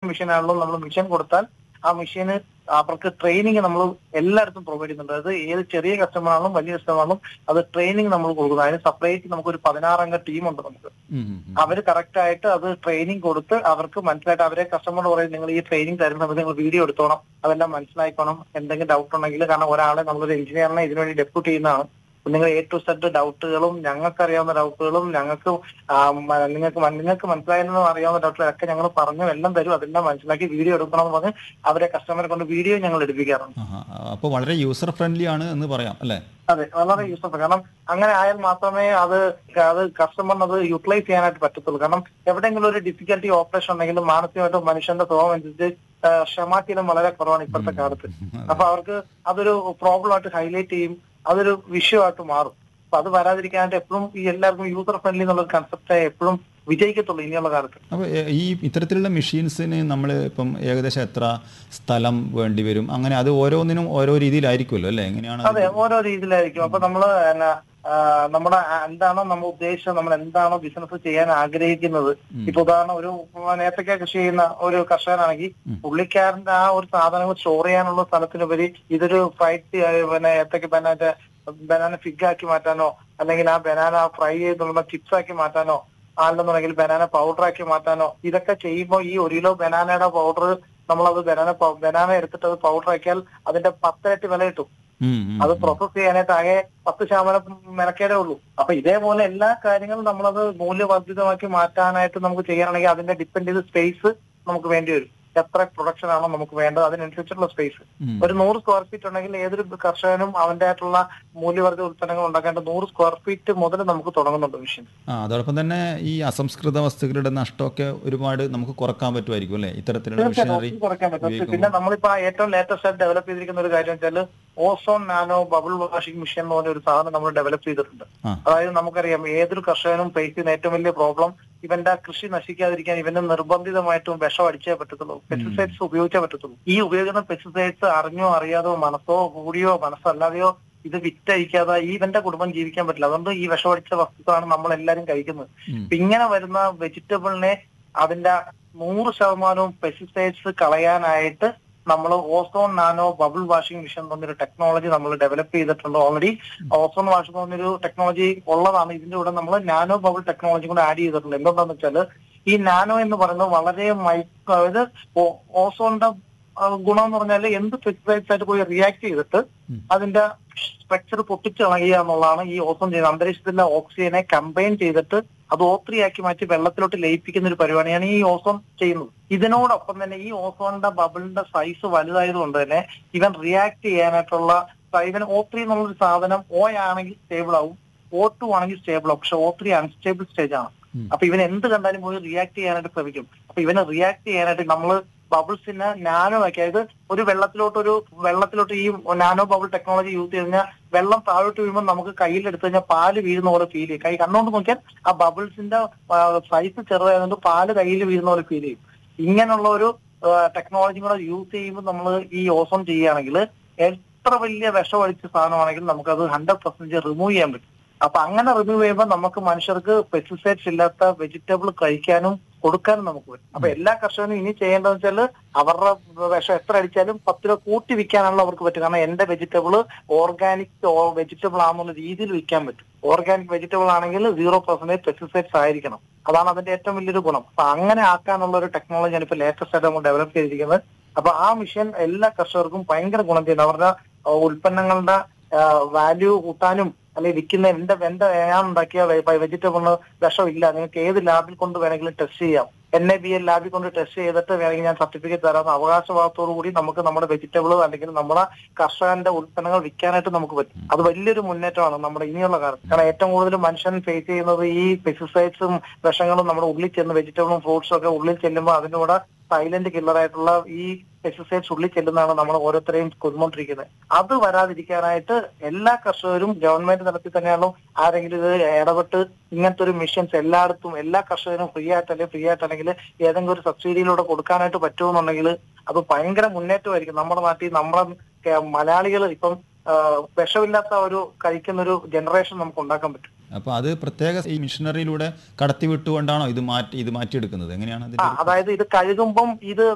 മെഷീനാണെങ്കിലും നമ്മൾ മെഷീൻ കൊടുത്താൽ ആ മെഷീന് അവർക്ക് ട്രെയിനിങ് നമ്മൾ എല്ലായിടത്തും പ്രൊവൈഡ് ചെയ്യുന്നുണ്ട് അത് ഏത് ചെറിയ കസ്റ്റമർ ആണെങ്കിലും വലിയ കസ്റ്റമർ ആണെങ്കിലും അത് ട്രെയിനിങ് നമ്മൾ കൊടുക്കുന്നത് അതിന് സെപ്പറേറ്റ് നമുക്ക് ഒരു പതിനാറംഗ ടീമുണ്ട് നമുക്ക് ഉം, ഉം, ഉം. അവര് കറക്റ്റ് ആയിട്ട് അത് ട്രെയിനിങ് കൊടുത്ത് അവർക്ക് മനസ്സിലായിട്ട് അവരെ കസ്റ്റമറോട് പറയും നിങ്ങൾ ഈ ട്രെയിനിങ് തരുന്ന സമയത്ത് നിങ്ങൾ വീഡിയോ എടുത്തോണം അതെല്ലാം മനസ്സിലാക്കണം എന്തെങ്കിലും ഡൗട്ട് ഉണ്ടെങ്കിൽ കാരണം ഒരാളെ നമ്മളൊരു എഞ്ചിനീയറിനെ ഇതിനുവേണ്ടി ഡെപ്യൂട്ട് ചെയ്യുന്നതാണ് അപ്പൊ നിങ്ങൾ എ ടു സെറ്റ് ഡൗട്ടുകളും ഞങ്ങൾക്ക് അറിയാവുന്ന ഡൗട്ടുകളും ഞങ്ങൾക്ക് ആ, മ- നിങ്ങൾക്ക് മ- നിങ്ങൾക്ക് മനസ്സിലായെന്ന് അറിയാവുന്ന ഡൗട്ടുകളൊക്കെ ഞങ്ങൾ പറഞ്ഞു എല്ലാം തരും അതെല്ലാം മനസ്സിലാക്കി വീഡിയോ എടുക്കണം എന്ന് പറഞ്ഞ് അവരെ കസ്റ്റമറെ കൊണ്ട് വീഡിയോ ഞങ്ങൾ എടുപ്പിക്കാറുണ്ട് ആഹാ. അപ്പോൾ വളരെ യൂസർ ഫ്രണ്ട്ലി ആണ് എന്ന് പറയാം അല്ലേ അതെ വളരെ യൂസ്ഫുൾ കാരണം അങ്ങനെ ആയാൽ മാത്രമേ അത് അത് കസ്റ്റമറിന് അത് യൂട്ടിലൈസ് ചെയ്യാനായിട്ട് പറ്റത്തുള്ളൂ കാരണം എവിടെയെങ്കിലും ഒരു ഡിഫിക്കൽട്ടി ഓപ്പറേഷൻ ഉണ്ടെങ്കിലും മാനസികമായിട്ട് മനുഷ്യന്റെ സ്വഭാവം അനുസരിച്ച് ആ, ക്ഷമാശീലം വളരെ കുറവാണ് ഇപ്പോഴത്തെ കാലത്ത് അപ്പൊ അവർക്ക് അതൊരു പ്രോബ്ലം ആയിട്ട് ഹൈലൈറ്റ് ചെയ്യും അതൊരു വിഷയമായിട്ട് മാറും അപ്പൊ അത് വരാതിരിക്കാനായിട്ട് എപ്പോഴും ഈ എല്ലാവർക്കും യൂസർ ഫ്രണ്ട്ലി എന്നുള്ള കൺസെപ്റ്റ് എപ്പോഴും വിജയിക്കത്തുള്ളൂ ഇനിയുള്ള കാലത്ത് അപ്പോൾ ഈ ഇത്തരത്തിലുള്ള മെഷീൻസിന് നമ്മൾ ഇപ്പം ഏകദേശം എത്ര സ്ഥലം വേണ്ടി വരും അങ്ങനെ അത് ഓരോന്നിനും ഓരോ രീതിയിലായിരിക്കുമല്ലോ അല്ലേ എങ്ങനെയാണ് അത്? അതെ ഓരോ രീതിയിലായിരിക്കും അപ്പൊ നമ്മള് എന്നാ ആ, നമ്മുടെ ആ- എന്താണോ നമ്മൾ ഉദ്ദേശിച്ചത് നമ്മൾ എന്താണോ ബിസിനസ് ചെയ്യാൻ ആഗ്രഹിക്കുന്നത് ഇപ്പൊ ഉദാഹരണം ഒരു നേരത്തെ കൃഷി ചെയ്യുന്ന ഒരു കർഷകനാണെങ്കിൽ പുള്ളിക്കാരന്റെ ആ ഒരു സാധനങ്ങൾ സ്റ്റോർ ചെയ്യാനുള്ള സ്ഥലത്തിനുപരി ഇതൊരു ഫ്രൈറ്റ് പിന്നെ ഏത്തക്ക ബനാന ബനാന ഫിഗ് ആക്കി മാറ്റാനോ അല്ലെങ്കിൽ ആ ബനാന ഫ്രൈ ചെയ്തുള്ള ചിപ്സ് ആക്കി മാറ്റാനോ അല്ലെന്നുണ്ടെങ്കിൽ ബനാന പൗഡർ ആക്കി മാറ്റാനോ ഇതൊക്കെ ചെയ്യുമ്പോൾ ഈ ഒരു കിലോ ബനാനയുടെ പൗഡർ നമ്മളത് ബനാന ബനാന എടുത്തിട്ട് അത് പൗഡർ ആക്കിയാൽ അതിന്റെ പത്തിരട്ടി വില കിട്ടും ഉം, ഉം, അത് ഉം. പ്രോസസ് ചെയ്യാനായിട്ട് ആകെ പത്ത് ശതമാനം മെനക്കേടേ ഉള്ളൂ അപ്പൊ ഇതേപോലെ എല്ലാ കാര്യങ്ങളും നമ്മളത് മൂല്യവർദ്ധിതമാക്കി മാറ്റാനായിട്ട് നമുക്ക് ചെയ്യാനാണെങ്കിൽ അതിന്റെ ഡിപ്പെൻഡ് ചെയ്ത് സ്പേസ് നമുക്ക് വേണ്ടി വരും എത്ര പ്രൊഡക്ഷൻ ആണോ നമുക്ക് വേണ്ടത് അതിനനുസരിച്ചുള്ള സ്പേസ് ഉം. ഒരു നൂറ് സ്ക്വയർ ഫീറ്റ് ഉണ്ടെങ്കിൽ ഏതൊരു കർഷകനും അവന്റെ ആയിട്ടുള്ള മൂല്യവർദ്ധിത ഉൽപ്പന്നങ്ങൾ ഉണ്ടാക്കേണ്ട നൂറ് സ്ക്വയർ ഫീറ്റ് മുതൽ നമുക്ക് തുടങ്ങുന്നുണ്ട് മെഷീൻ ആ അതോടൊപ്പം തന്നെ ഈ അസംസ്കൃത വസ്തുക്കളുടെ നഷ്ടമൊക്കെ ഒരുപാട് നമുക്ക് കുറക്കാൻ പറ്റുമായിരിക്കും അല്ലേ ഇത്തരത്തിലുള്ള തീർച്ചയായിട്ടും മെഷീനറി ഒത്തിരി കുറയ്ക്കാൻ പറ്റും ഉപയോഗിക്കുമ്പോൾ. പിന്നെ നമ്മളിപ്പോ ആ ഏറ്റവും ലേറ്റസ്റ്റ് ആയിട്ട് ഡെവലപ്പ് ചെയ്തിരിക്കുന്ന ഒരു കാര്യം വെച്ചാൽ ozone nano bubble washing machine എന്ന് പറഞ്ഞ ഒരു സാധനം നമ്മൾ ഡെവലപ്പ് ചെയ്തിട്ടുണ്ട് ആ. അതായത് നമുക്കറിയാം ഏതൊരു കർഷകനും ഫേസ് ചെയ്യുന്ന ഏറ്റവും വലിയ പ്രോബ്ലം ഇവന്റെ കൃഷി നശിക്കാതിരിക്കാൻ ഇവന് നിർബന്ധിതമായിട്ടും വിഷം അടിച്ചേ പറ്റത്തുള്ളൂ പെസ്റ്റിസൈഡ്സ് ഉപയോഗിച്ചേ പറ്റത്തുള്ളൂ ഈ ഉപയോഗിക്കുന്ന പെസ്റ്റിസൈഡ്സ് അറിഞ്ഞോ അറിയാതോ മനസ്സോ കൂടിയോ മനസ്സല്ലാതെയോ ഇത് വിറ്റഴിക്കാതെ ഈ ഇവന്റെ കുടുംബം ജീവിക്കാൻ പറ്റില്ല അതുകൊണ്ട് ഈ വിഷമടിച്ച വസ്തുക്കളാണ് നമ്മൾ എല്ലാവരും കഴിക്കുന്നത് ഉം. അപ്പൊ ഇങ്ങനെ വരുന്ന വെജിറ്റബിളിനെ അതിന്റെ നൂറ് ശതമാനവും പെസ്റ്റിസൈഡ്സ് കളയാനായിട്ട് നമ്മൾ ozone nano bubble washing machine എന്ന് പറഞ്ഞൊരു ടെക്നോളജി നമ്മൾ ഡെവലപ്പ് ചെയ്തിട്ടുണ്ട് ഓൾറെഡി ഓസോൺ വാഷിംഗ് എന്ന് പറഞ്ഞൊരു ടെക്നോളജി ഉള്ളതാണ് ഇതിന്റെ കൂടെ നമ്മൾ നാനോ ബബിൾ ടെക്നോളജി കൂടെ ആഡ് ചെയ്തിട്ടുണ്ട് എന്തുകൊണ്ടാന്ന് വെച്ചാൽ ഈ നാനോ എന്ന് പറയുന്നത് വളരെ മൈക്രോ അതായത് ഓ- ഓസോണിന്റെ ആ, ഗുണം എന്ന് പറഞ്ഞാൽ എന്ത് പെസ്റ്റിസൈഡ്സ് ആയിട്ട് പോയി റിയാക്ട് ചെയ്തിട്ട് ഉം. അതിന്റെ സ്ട്രക്ചർ പൊട്ടിച്ച് കളയുക എന്നുള്ളതാണ് ഈ ഓസോൺ ചെയ്യുന്നത് അന്തരീക്ഷത്തിലെ ഓക്സിജനെ കമ്പൈൻ ചെയ്തിട്ട് അത് ഓത്രിയാക്കി മാറ്റി വെള്ളത്തിലോട്ട് ലയിപ്പിക്കുന്ന ഒരു പരിപാടിയാണ് ഈ ഓസോൺ ചെയ്യുന്നത് ഇതിനോടൊപ്പം തന്നെ ഈ ഓസോണിന്റെ ബബിളിന്റെ സൈസ് വലുതായതുകൊണ്ട് തന്നെ ഇവൻ റിയാക്ട് ചെയ്യാനായിട്ടുള്ള ഇവൻ ഓ ത്രീ എന്നുള്ളൊരു സാധനം ഓ ആണെങ്കിൽ സ്റ്റേബിൾ ആവും ഓ ടു ആണെങ്കിൽ സ്റ്റേബിൾ ആവും പക്ഷെ ഓ ത്രീ അൺസ്റ്റേബിൾ സ്റ്റേജ് ആണ് ഉം. അപ്പൊ ഇവൻ എന്ത് കണ്ടാലും പോയി റിയാക്ട് ചെയ്യാനായിട്ട് ശ്രമിക്കും അപ്പൊ ഇവനെ റിയാക്ട് ചെയ്യാനായിട്ട് നമ്മൾ ബബിൾസിനെ നാനോ ആക്കി അതായത് ഒരു വെള്ളത്തിലോട്ട് ഒരു വെള്ളത്തിലോട്ട് ഈ നാനോ ബബിൾ ടെക്നോളജി യൂസ് ചെയ്ത് കഴിഞ്ഞാൽ വെള്ളം താഴോട്ട് വീഴുമ്പോൾ നമുക്ക് കയ്യിൽ എടുത്തു കഴിഞ്ഞാൽ പാല് വീഴുന്ന പോലെ ഫീൽ ചെയ്യും കൈ കണ്ണുകൊണ്ട് നോക്കിയാൽ ആ ബബിൾസിന്റെ സൈസ് ചെറുതായതുകൊണ്ട് പാല് കയ്യിൽ വീഴുന്ന പോലെ ഫീൽ ചെയ്യും ഇങ്ങനെയുള്ള ഒരു ടെക്നോളജി കൂടെ യൂസ് ചെയ്യുമ്പോൾ നമ്മൾ ഈ ഓസോൺ ചെയ്യുകയാണെങ്കിൽ എത്ര വലിയ വിഷം അടിച്ച സാധനമാണെങ്കിലും നമുക്കത് ഹൺഡ്രഡ് പെർസെന്റേജ് റിമൂവ് ചെയ്യാൻ പറ്റും അപ്പൊ അങ്ങനെ റിമൂവ് ചെയ്യുമ്പോൾ നമുക്ക് മനുഷ്യർക്ക് പെസ്റ്റിസൈഡ്സ് ഇല്ലാത്ത വെജിറ്റബിൾ കഴിക്കാനും കൊടുക്കാനും നമുക്ക് പറ്റും അപ്പൊ എല്ലാ കർഷകനും ഇനി ചെയ്യേണ്ടതെന്ന് വെച്ചാൽ അവരുടെ വിഷം എത്ര അടിച്ചാലും പത്ത് രൂപ കൂട്ടി വിൽക്കാനാണല്ലോ അവർക്ക് പറ്റും കാരണം എന്റെ വെജിറ്റബിൾ ഓർഗാനിക് വെജിറ്റബിൾ ആണെന്നുള്ള രീതിയിൽ വിൽക്കാൻ പറ്റും ഓർഗാനിക് വെജിറ്റബിൾ ആണെങ്കിൽ സീറോ പെർസെന്റേജ് പെസ്റ്റിസൈഡ്സ് ആയിരിക്കണം അതാണ് അതിന്റെ ഏറ്റവും വലിയൊരു ഗുണം അപ്പൊ അങ്ങനെ ആക്കാനുള്ള ഒരു ടെക്നോളജിയാണ് ഇപ്പൊ ലേറ്റസ്റ്റ് ആയിട്ട് നമ്മൾ ഡെവലപ്പ് ചെയ്തിരിക്കുന്നത് അപ്പൊ ആ മിഷൻ എല്ലാ കർഷകർക്കും ഭയങ്കര ഗുണം ചെയ്യുന്നു അവരുടെ ആ, ഉൽപ്പന്നങ്ങളുടെ വാല്യൂ കൂട്ടാനും അല്ലെങ്കിൽ വിൽക്കുന്ന എന്റെ എന്റെ ഞാൻ ഉണ്ടാക്കിയ വെജിറ്റബിളിന് വിഷമില്ല നിങ്ങൾക്ക് ഏത് ലാബിൽ കൊണ്ട് വേണമെങ്കിലും ടെസ്റ്റ് ചെയ്യാം എൻ എ ബി എൽ ലാബിൽ കൊണ്ട് ടെസ്റ്റ് ചെയ്തിട്ട് വേണമെങ്കിൽ ഞാൻ സർട്ടിഫിക്കറ്റ് തരാമെന്ന് അവകാശവാദത്തോടു കൂടി നമുക്ക് നമ്മുടെ വെജിറ്റബിൾ അല്ലെങ്കിൽ നമ്മുടെ കർഷകന്റെ ഉൽപ്പന്നങ്ങൾ വിൽക്കാനായിട്ട് നമുക്ക് പറ്റും അത് വലിയൊരു മുന്നേറ്റമാണ് നമ്മുടെ ഇനിയുള്ള കാലത്ത് കാരണം ഏറ്റവും കൂടുതൽ മനുഷ്യൻ ഫേസ് ചെയ്യുന്നത് ഈ പെസ്റ്റിസൈഡ്സും വിഷങ്ങളും നമ്മുടെ ഉള്ളിൽ ചെന്ന് വെജിറ്റബിളും ഫ്രൂട്ട്സും ഒക്കെ ഉള്ളിൽ ചെല്ലുമ്പോൾ അതിന്റെ കൂടെ സൈലന്റ് കില്ലറായിട്ടുള്ള ഈ പെസ്റ്റിസൈഡ്സ് ഉള്ളിൽ ചെല്ലുന്നതാണ് നമ്മൾ ഓരോരുത്തരെയും കൊന്നുകൊണ്ടിരിക്കുന്നത് അത് വരാതിരിക്കാനായിട്ട് എല്ലാ കർഷകരും ഗവൺമെന്റ് തലത്തിൽ തന്നെയാണല്ലോ ആരെങ്കിലും ഇത് ഇടപെട്ട് ഇങ്ങനത്തെ ഒരു മിഷൻസ് എല്ലായിടത്തും എല്ലാ കർഷകരും ഫ്രീ ആയിട്ട് അല്ലെങ്കിൽ ഫ്രീ ആയിട്ട് അല്ലെങ്കിൽ ഏതെങ്കിലും ഒരു സബ്സിഡിയിലൂടെ കൊടുക്കാനായിട്ട് പറ്റുമെന്നുണ്ടെങ്കിൽ അത് ഭയങ്കര മുന്നേറ്റമായിരിക്കും നമ്മുടെ നാട്ടിൽ നമ്മുടെ മലയാളികൾ ഇപ്പം ആ, വിഷമില്ലാത്ത ഒരു കഴിക്കുന്ന ഒരു ജനറേഷൻ നമുക്ക് ഉണ്ടാക്കാൻ പറ്റും അപ്പോൾ അത് പ്രത്യേക ഈ മിഷനറിയിലൂടെ കടത്തി വിട്ടുകൊണ്ടാണോ ഇത് മാറ്റി ഇത് മാറ്റിയെടുക്കുന്നത് എങ്ങനെയാണ് ആ അതിന്റെ ഒരു- അതായത് ഇത് കഴുകുമ്പം ഇത്